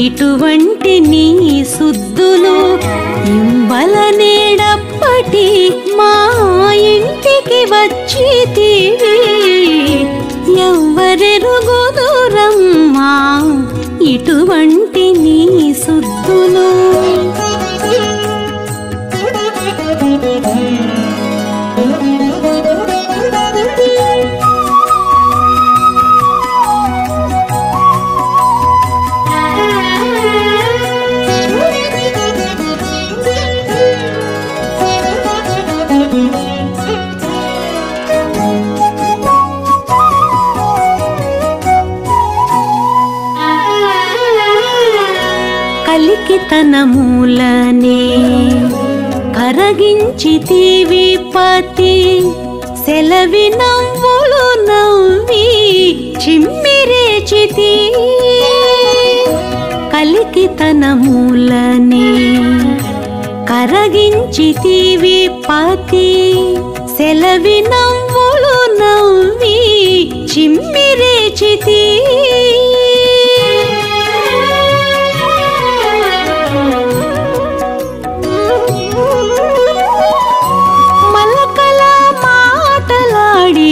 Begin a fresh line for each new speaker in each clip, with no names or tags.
ఇటువంటి నీ సుద్దులు ఇంబల నేడప్పటి మా ఇంటికి వచ్చి తీవి ఎవ్వరెరుగుదురమ్మా ఇటువంటి నీ సుద్దులు కలికి తన మూలనే కరగించి తీవి పతి సెలవి నవ్వులు నవ్వి చిమ్మిరేచితి కలికి తన మూలనే కరగించి తీవి పతి సెలవి నవ్వులు నవ్వి చిమ్మిరేచితి మలకల మాటలాడి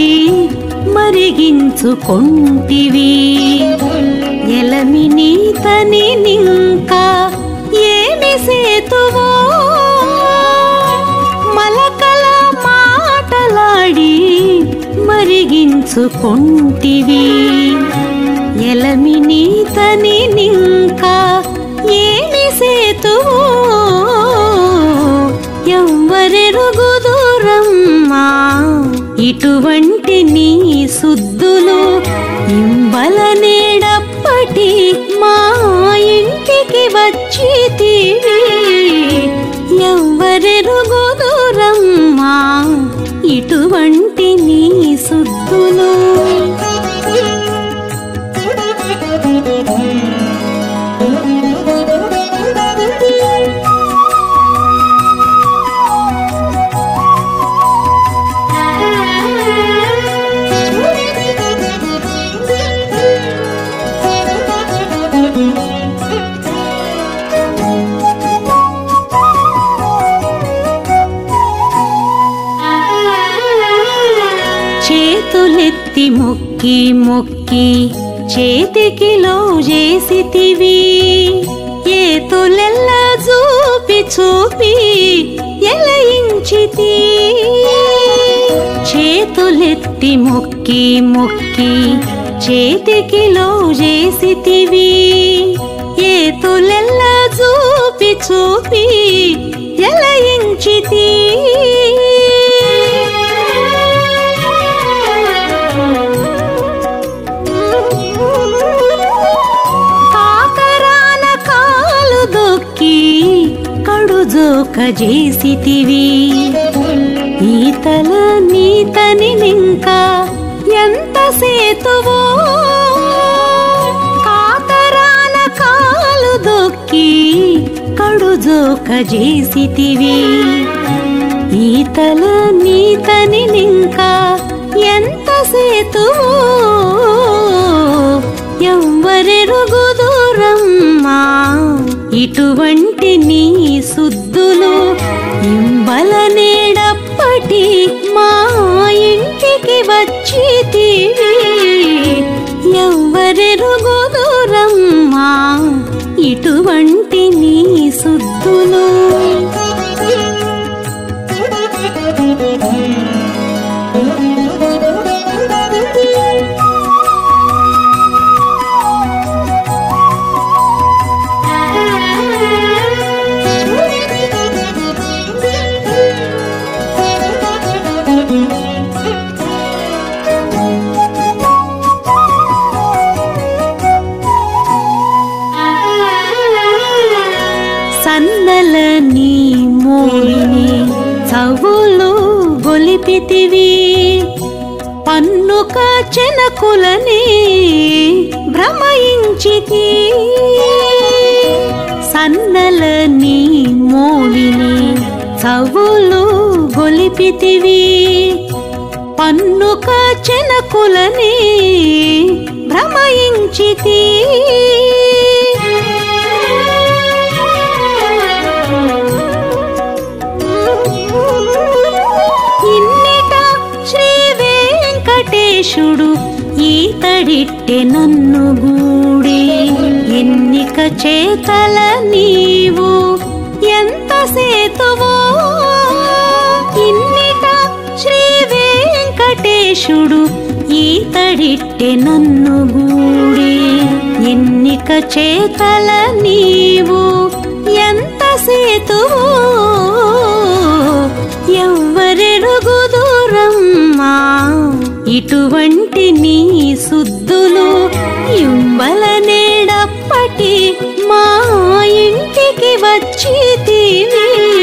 మరిగించుకొంటివి ఎలమి నీతని నింకా ఏమి సేతువో మలకల మాటలాడి మరిగించుకొంటివి ఎలమి నీతని నింకా ఏమి సేతువో ఎవ్వరెరుగుదురమ్మా ఇటువంటి నీ సుద్దులు ఇంబల నేడప్పటి మా ఇంటికి వచ్చి తీవి ఎవ్వరెరుగుదురమ్మా ఇటువంటి నీ సుద్దులు చేతులెత్తి మొక్కి మొక్కి చేతికి లో చేసితివి ఏతులెల్ల చూపి చూపి ఎలయించితి చేతులెత్తి మొక్కి మొక్కి చేతికి లో చేసితివి ఏతులెల్ల చూపి చూపి ఎలయించితి కాకరాన కాలు దొక్కి కడుజోక చేసితివి ఈతల నీతని నింకా ఎంత సేతువో కాకరాన కాలు దొక్కి కడుజోక చేసితివి ఈతల నీతని నింకా ఎంత సేతువో ఎవ్వరెరుగుదురమ్మా ఇటువంటి నీ సుద్దులు ఇంబల నేడప్పటి మా ఇంటికి వచ్చి తీవి ఎవ్వరెరుగుదురమ్మా ఇటువంటి నీ సుద్దులు సన్నల నీ మోవిని చవులు గొలిపితివి పన్నుక చెనకులని భ్రమయించితి సన్నల నీ మోవిని చవులు గొలిపితివి పన్నుక చెనకులని భ్రమయించితి వెంకటేశుడు ఈతడిట్టె నన్ను గూడి ఎన్నిక చేతల నీవు ఎంత సేతువో ఇన్నిట శ్రీ వెంకటేశుడు ఈతడిట్టె నన్ను గూడి ఎన్నిక చేతల నీవు ఎంత సేతువో ఎవ్వరెరుగుదురమ్మా ఇటువంటి నీ సుద్దులు యుంబల నేడప్పటి మా ఇంటికి వచ్చితివి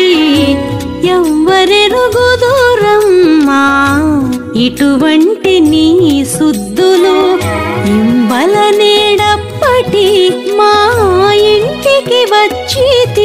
ఎవ్వరెరుగుదురమ్మా ఇటువంటి నీ సుద్దులు ఇంబల నేడప్పటి మా ఇంటికి వచ్చితివి